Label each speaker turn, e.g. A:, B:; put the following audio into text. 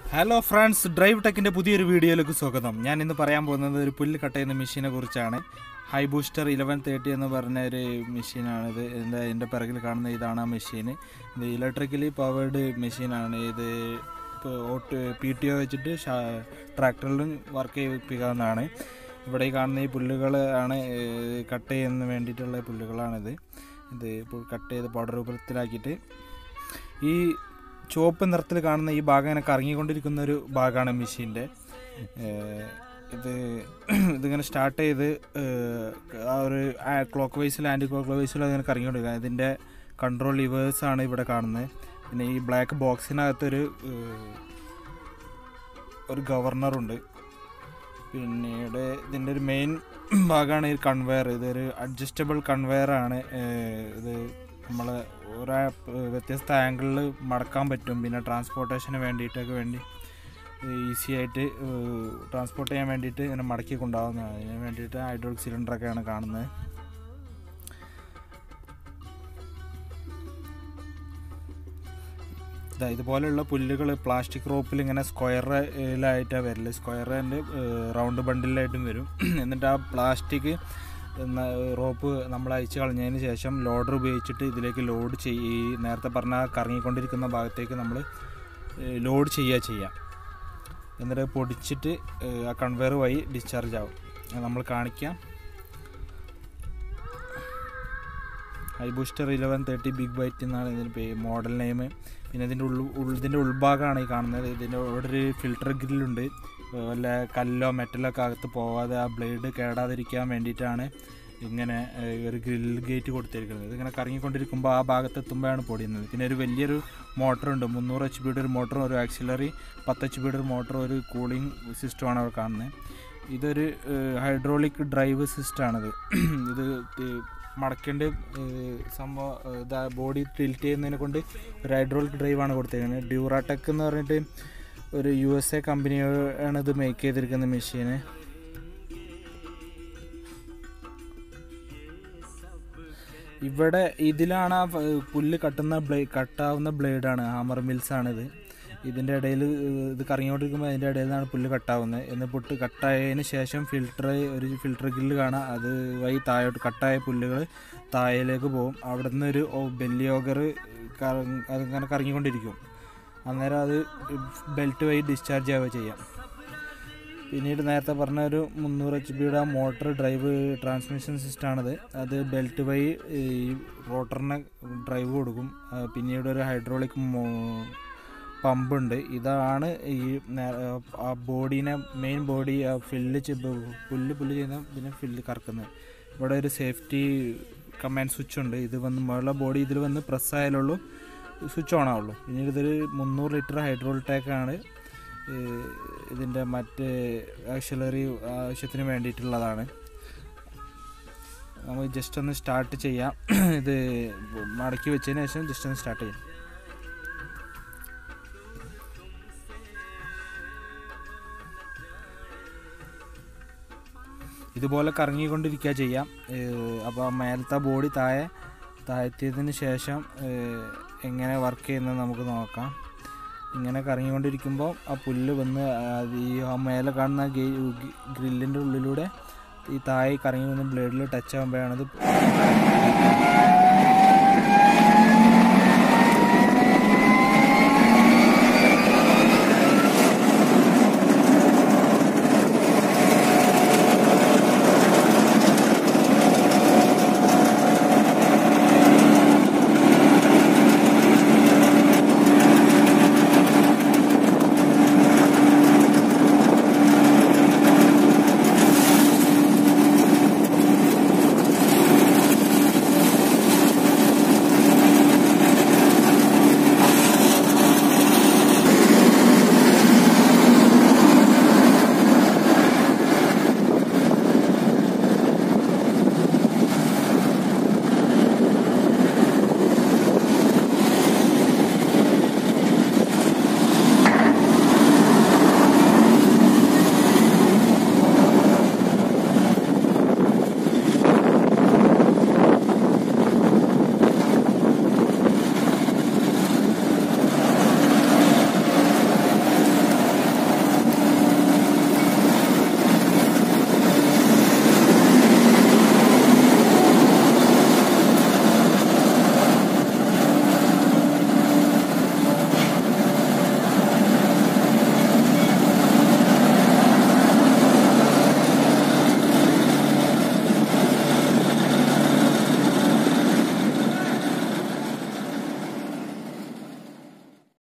A: hello friends drive ടെക്കിൻ്റെ പുതിയൊരു വീഡിയോയിലേക്ക് സ്വാഗതം ഞാൻ ഇന്ന് പറയാൻ പോകുന്നത് ഒരു പുല്ല് കട്ട് ചെയ്യുന്ന മെഷീനെ കുറിച്ചാണ് ഹൈ ബൂസ്റ്റർ ഇലവൻ തേർട്ടി എന്ന് പറഞ്ഞ ഒരു മെഷീനാണിത് എൻ്റെ എൻ്റെ പിറകിൽ കാണുന്ന ഇതാണ് ആ മെഷീൻ ഇത് ഇലക്ട്രിക്കലി പവേർഡ് മെഷീനാണ് ഇത് ഇപ്പോൾ ഓട്ട് പി ടി ഒ വെച്ചിട്ട് ട്രാക്ടറിലും വർക്ക് ചെയ്യിപ്പിക്കാവുന്നതാണ് ഇവിടെ ഈ കാണുന്ന ഈ പുല്ലുകൾ ആണ് കട്ട് ചെയ്യുന്നതിന് വേണ്ടിയിട്ടുള്ള പുല്ലുകളാണിത് ഇത് ഇപ്പോൾ കട്ട് ചെയ്ത് പൗഡർ രൂപത്തിലാക്കിയിട്ട് ഈ ചുവപ്പ് നിറത്തിൽ കാണുന്ന ഈ ഭാഗം ഇങ്ങനെ കറങ്ങിക്കൊണ്ടിരിക്കുന്ന ഒരു ഭാഗമാണ് മെഷീൻ്റെ ഇത് ഇതിങ്ങനെ സ്റ്റാർട്ട് ചെയ്ത് ഏഹ്, ആ ഒരു ക്ലോക്ക് വൈസിൽ ആൻറ്റി ക്ലോക്ക് വൈസിൽ അങ്ങനെ കറങ്ങിക്കൊണ്ടിരിക്കുക ഇതിൻ്റെ കൺട്രോൾ ലിവേഴ്സ് ആണ് ഇവിടെ കാണുന്നത് പിന്നെ ഈ ബ്ലാക്ക് ബോക്സിനകത്തൊരു ഏഹ്, ഒരു ഗവർണറുണ്ട് പിന്നീട് ഇതിൻ്റെ ഒരു മെയിൻ ഭാഗമാണ് ഈ കൺവെയർ ഇതൊരു അഡ്ജസ്റ്റബിൾ കൺവെയർ ആണ് ഏഹ്, ഇത് നമ്മൾ ഓരോ വ്യത്യസ്ത ആംഗിളിൽ മടക്കാൻ പറ്റും പിന്നെ ട്രാൻസ്പോർട്ടേഷന് വേണ്ടിയിട്ടൊക്കെ വേണ്ടി ഈസി ആയിട്ട് ട്രാൻസ്പോർട്ട് ചെയ്യാൻ വേണ്ടിയിട്ട് ഇങ്ങനെ മടക്കി കൊണ്ടുപോകുന്നതാണ് അതിന് വേണ്ടിയിട്ട് ഹൈഡ്രോളിക് സിലിണ്ടറൊക്കെയാണ് കാണുന്നത് ഇതാ ഇതുപോലെയുള്ള പുല്ലുകൾ പ്ലാസ്റ്റിക് റോപ്പിൽ ഇങ്ങനെ സ്ക്വയറിലായിട്ടാണ് വരല് സ്ക്വയറിൻ്റെ റൗണ്ട് ബണ്ടിലായിട്ടും വരും എന്നിട്ട് ആ പ്ലാസ്റ്റിക് റോപ്പ് നമ്മൾ അയച്ചു കളഞ്ഞതിന് ശേഷം ലോഡർ ഉപയോഗിച്ചിട്ട് ഇതിലേക്ക് ലോഡ് ചെയ്യ ഈ നേരത്തെ പറഞ്ഞ ആ കറങ്ങിക്കൊണ്ടിരിക്കുന്ന ഭാഗത്തേക്ക് നമ്മൾ ലോഡ് ചെയ്യുക ചെയ്യാം എന്നിട്ട് പൊടിച്ചിട്ട് ഏഹ്, ആ കൺവെയർ വഴി ഡിസ്ചാർജ് ആവും അത് നമ്മൾ കാണിക്കാം high booster eleven thirty big bite എന്നാണ് ഇതിന് പേ മോഡൽ നെയിം പിന്നെ ഇതിൻ്റെ ഉൾ ഉൾ- ഇതിൻ്റെ ഉൾഭാഗമാണ് ഈ കാണുന്നത് ഇതിൻ്റെ ഇവിടെ ഒരു ഫിൽട്ടർ ഗ്രില്ലുണ്ട് വല്ല കല്ലോ മെറ്റലോ ഒക്കെ അകത്ത് പോവാതെ ആ ബ്ലേഡ് കേടാതിരിക്കാൻ വേണ്ടിയിട്ടാണ് ഇങ്ങനെ ഏഹ്, ഒരു ഗ്രിൽ ഗേറ്റ് കൊടുത്തിരിക്കുന്നത് ഇതിങ്ങനെ കറങ്ങിക്കൊണ്ടിരിക്കുമ്പോൾ ആ ഭാഗത്ത് എത്തുമ്പോഴാണ് പൊടിയുന്നത് പിന്നെ ഒരു വലിയൊരു മോട്ടറുണ്ട് മുന്നൂറ് എച്ച് പിയുടെ ഒരു മോട്ടറും ഒരു ആക്സിലറി പത്ത് എച്ച് പിയുടെ ഒരു മോട്ടറും ഒരു കൂളിംഗ് സിസ്റ്റമാണ് അവിടെ കാണുന്നത് ഇതൊരു ഹൈഡ്രോളിക് ഡ്രൈവ് സിസ്റ്റമാണിത് ഇത് തി- മടക്കേണ്ട ഏഹ്, സംഭവം ഏഹ്, ഇതാ ബോഡി ടിൽറ്റ് ചെയ്യുന്നതിനെ കൊണ്ട് ഒരു ഹൈഡ്രോളിക് ഡ്രൈവാണ് കൊടുത്തേക്കുന്നത് ഡ്യൂറാടെക് എന്ന് പറഞ്ഞിട്ട് ഒരു യു എസ് എ കമ്പനിയാണ് ഇത് മേക്ക് ചെയ്തിരിക്കുന്ന മെഷീന് ഇവിടെ ഇതിലാണ് ആ ഫ- പുല്ല് കട്ടുന്ന ബ്ലേ കട്ടാവുന്ന ബ്ലേഡാണ് ഹാമർ മിൽസ് ആണിത് ഇതിൻ്റെ ഇടയിൽ ഇത് കറങ്ങിക്കൊണ്ടിരിക്കുമ്പോൾ അതിൻ്റെ ഇടയിൽ നിന്നാണ് പുല്ല് കട്ടാവുന്നത് എന്ന് പൊട്ട് കട്ടായതിന് ശേഷം ഫിൽട്ടർ ഒരു ഫിൽട്ടർ ഗ്രില്ല് കാണാം അത് വഴി താഴോട്ട് കട്ടായ പുല്ലുകൾ താഴേലേക്ക് പോകും അവിടെ നിന്ന് ഒരു ബെല്ലി ഓഗർ അതിങ്ങനെ കറങ്ങിക്കൊണ്ടിരിക്കും അന്നേരം അത് ബെൽറ്റ് വഴി ഡിസ്ചാർജ് ആവുക ചെയ്യാം പിന്നീട് നേരത്തെ പറഞ്ഞ ഒരു മുന്നൂറ് എച്ച് ബിയുടെ മോട്ടർ ഡ്രൈവ് ട്രാൻസ്മിഷൻ സിസ്റ്റമാണത് അത് ബെൽറ്റ് വഴി ഈ റോട്ടറിന് ഡ്രൈവ് കൊടുക്കും ആ, പിന്നീട് ഒരു ഹൈഡ്രോളിക് പമ്പുണ്ട് ഇതാണ് ഈ നേ- ആ ബോഡീനെ മെയിൻ ബോഡി ഫില്ല് പുല്ല് പുല്ല് ചെയ്യുന്ന ഇതിനെ ഫില്ല് കറക്കുന്നത് ഇവിടെ ഒരു സേഫ്റ്റി കമാൻഡ് സ്വിച്ച് ഉണ്ട് ഇത് വന്ന് മുകളിലെ ബോഡി ഇതിൽ വന്ന് പ്രസ് ആയാലുള്ളൂ സ്വിച്ച് ഓൺ ആവുള്ളൂ പിന്നീട് ഇതൊരു മുന്നൂറ് ലിറ്റർ ഹൈഡ്രോൾ ടാക്കാണ് ഇതിൻ്റെ മറ്റ് ആക്സിലറി ആവശ്യത്തിന് വേണ്ടിയിട്ടുള്ളതാണ് നമുക്ക് ജസ്റ്റ് ഒന്ന് സ്റ്റാർട്ട് ചെയ്യാം ഇത് മടക്കി വെച്ചതിന് ശേഷം ജസ്റ്റ് ഒന്ന് സ്റ്റാർട്ട് ചെയ്യാം ഇതുപോലെ കറങ്ങിക്കൊണ്ടിരിക്കുക ചെയ്യാം അപ്പോൾ മേലത്തെ ബോഡി താഴെ താഴ്ത്തിയതിന് ശേഷം ഏഹ്, എങ്ങനെ വർക്ക് ചെയ്യുന്നത് നമുക്ക് നോക്കാം ഇങ്ങനെ കറങ്ങിക്കൊണ്ടിരിക്കുമ്പോൾ ആ പുല്ല് വന്ന് അത് ഈ ആ മേലെ കാണുന്ന ഗ്രില്ലിൻ്റെ ഉള്ളിലൂടെ ഈ താഴെ കറങ്ങി വന്ന് ബ്ലേഡിൽ ടച്ച് ആകുമ്പോഴാണ് ഇത്